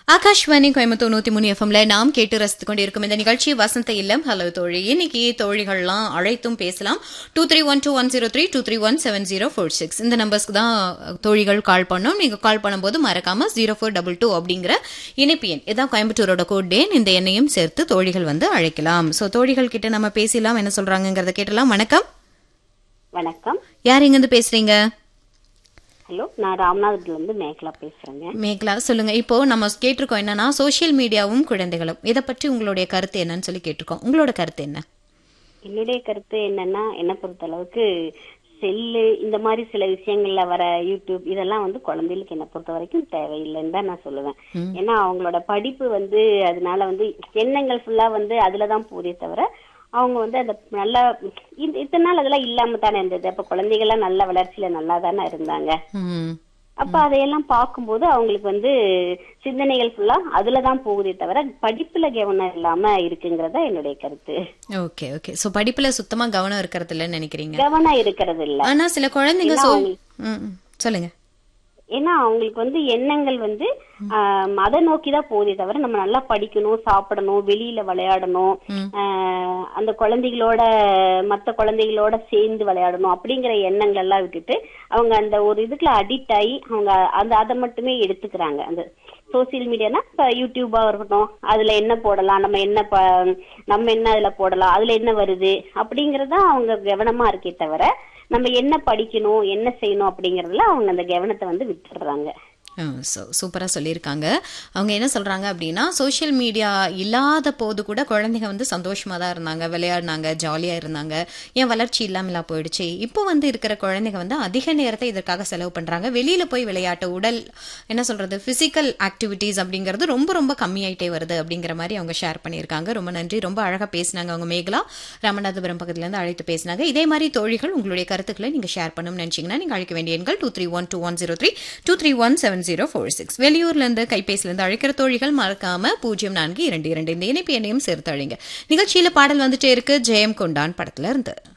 ஆகாஷ்வாணி கோயம்புத்தூர் நூத்தி மூணு எஃப்எம்ல நாம் கேட்டு ரசித்துக் கொண்டிருக்கும் இந்த நிகழ்ச்சி வசந்த இல்லம் ஹலோ தோழி இன்னைக்கு தோழிகள்லாம் அழைத்தும் பேசலாம் two three one two one zero three two three one seven zero four six இந்த நம்பர்ஸ்க்கு தான் தோழிகள் கால் பண்ணோம் நீங்க கால் பண்ணும்போது மறக்காம ஜீரோ ஃபோர் டபுள் டூ அப்படிங்கிற இணைப்பு எண் இதான் கோயம்புத்தூரோட கோட் எண் இந்த எண்ணையும் சேர்த்து தோழிகள் வந்து அழைக்கலாம் சோ தோழிகள் கிட்ட நம்ம பேசலாம் என்ன சொல்றாங்கிறத கேட்டலாம் வணக்கம் வணக்கம் யார் எங்க இருந்து பேசுறீங்க ஹலோ நான் ராமநாதபுரத்துல இருந்து மேகலா பேசுறேங்க மேகலா சொல்லுங்க இப்போ நம்ம கேட்டிருக்கோம் என்னன்னா சோஷியல் மீடியாவும் குழந்தைகளும் இதை பற்றி உங்களுடைய கருத்து என்னன்னு சொல்லி கேட்டிருக்கோம் உங்களோட கருத்து என்ன என்னுடைய கருத்து என்னன்னா என்ன பொறுத்த அளவுக்கு செல்லு இந்த மாதிரி சில விஷயங்கள்ல வர யூடியூப் இதெல்லாம் வந்து குழந்தைகளுக்கு என்ன பொறுத்த வரைக்கும் தேவையில்லைன்னு தான் நான் சொல்லுவேன் ஏன்னா அவங்களோட படிப்பு வந்து அதனால வந்து எண்ணங்கள் ஃபுல்லா வந்து அதுலதான் போதே தவிர அவங்க வந்து அந்த நல்ல இந்த- இத்தனை நாள் அதெல்லாம் இல்லாம தானே இருந்தது அப்ப குழந்தைகள்லாம் நல்ல வளர்ச்சியில நல்லா தானே இருந்தாங்க ம் அப்ப அதையெல்லாம் பார்க்கும்போது அவங்களுக்கு வந்து சிந்தனைகள் ஃபுல்லா அதுலதான் போகுதே தவிர படிப்புல கவனம் இல்லாம இருக்குங்கிறதா என்னுடைய கருத்து ஓகே ஓகே சோ படிப்புல சுத்தமா கவனம் இருக்கிறது இல்லைன்னு நினைக்கிறீங்க கவனம் இருக்கிறது இல்ல ஆனா சில குழந்தைங்க ஏன்னா சோ அவங்க- ம், ம். சொல்லுங்க ஏன்னா அவங்களுக்கு வந்து எண்ணங்கள் வந்து ஆஹ் அதை நோக்கிதான் போகுதே தவிர நம்ம நல்லா படிக்கணும் சாப்பிடணும் வெளியில விளையாடணும் ஆஹ் அந்த குழந்தைகளோட மத்த குழந்தைகளோட சேர்ந்து விளையாடணும் அப்படிங்கிற எண்ணங்கள் எல்லாம் விட்டுட்டு அவங்க அந்த ஒரு இதுக்குள்ள அடிக்ட் ஆகி அவங்க அந்த அதை மட்டுமே எடுத்துக்கிறாங்க அந்த சோசியல் மீடியானா இப்ப யூடியூபா இருக்கட்டும் அதுல என்ன போடலாம் நம்ம என்ன ப- நம்ம என்ன அதுல போடலாம் அதுல என்ன வருது அப்படிங்கறத அவங்க கவனமா இருக்கே தவிர நம்ம என்ன படிக்கணும் என்ன செய்யணும் அப்படிங்கறதுல அவங்க அந்த கவனத்தை வந்து விட்டுடுறாங்க ஸோ சூப்பராக சொல்லியிருக்காங்க அவங்க என்ன சொல்கிறாங்க அப்படின்னா சோஷியல் மீடியா இல்லாத போது கூட குழந்தைங்க வந்து சந்தோஷமாக தான் இருந்தாங்க விளையாடினாங்க ஜாலியாக இருந்தாங்க ஏன் வளர்ச்சி இல்லாமலா போயிடுச்சு இப்போ வந்து இருக்கிற குழந்தைங்க வந்து அதிக நேரத்தை இதற்காக செலவு பண்ணுறாங்க வெளியில் போய் விளையாட்டு உடல் என்ன சொல்கிறது ஃபிசிக்கல் ஆக்டிவிட்டீஸ் அப்படிங்கிறது ரொம்ப ரொம்ப கம்மியாயிட்டே வருது அப்படிங்கிற மாதிரி அவங்க ஷேர் பண்ணியிருக்காங்க ரொம்ப நன்றி ரொம்ப அழகாக பேசினாங்க அவங்க மேகலா ராமநாதபுரம் பக்கத்துலேருந்து அழைத்து பேசினாங்க இதே மாதிரி தோழிகள் உங்களுடைய கருத்துக்களை நீங்கள் ஷேர் பண்ணணும்னு நினச்சிங்கன்னா நீங்கள் அழைக்க வேண்டிய எண்கள் two three one two one zero three two three one seven zero four six வெளியூர்லேருந்து கைபேசிலேருந்து அழைக்கிற தோழிகள் மறக்காம பூஜ்ஜியம் நான்கு இரண்டு இரண்டு இந்த இணைப்பு எண்ணையும் சேர்த்து அழைங்க நிகழ்ச்சியில் பாடல் வந்துட்டே இருக்கு ஜெயம் கொண்டான் படத்துல இருந்து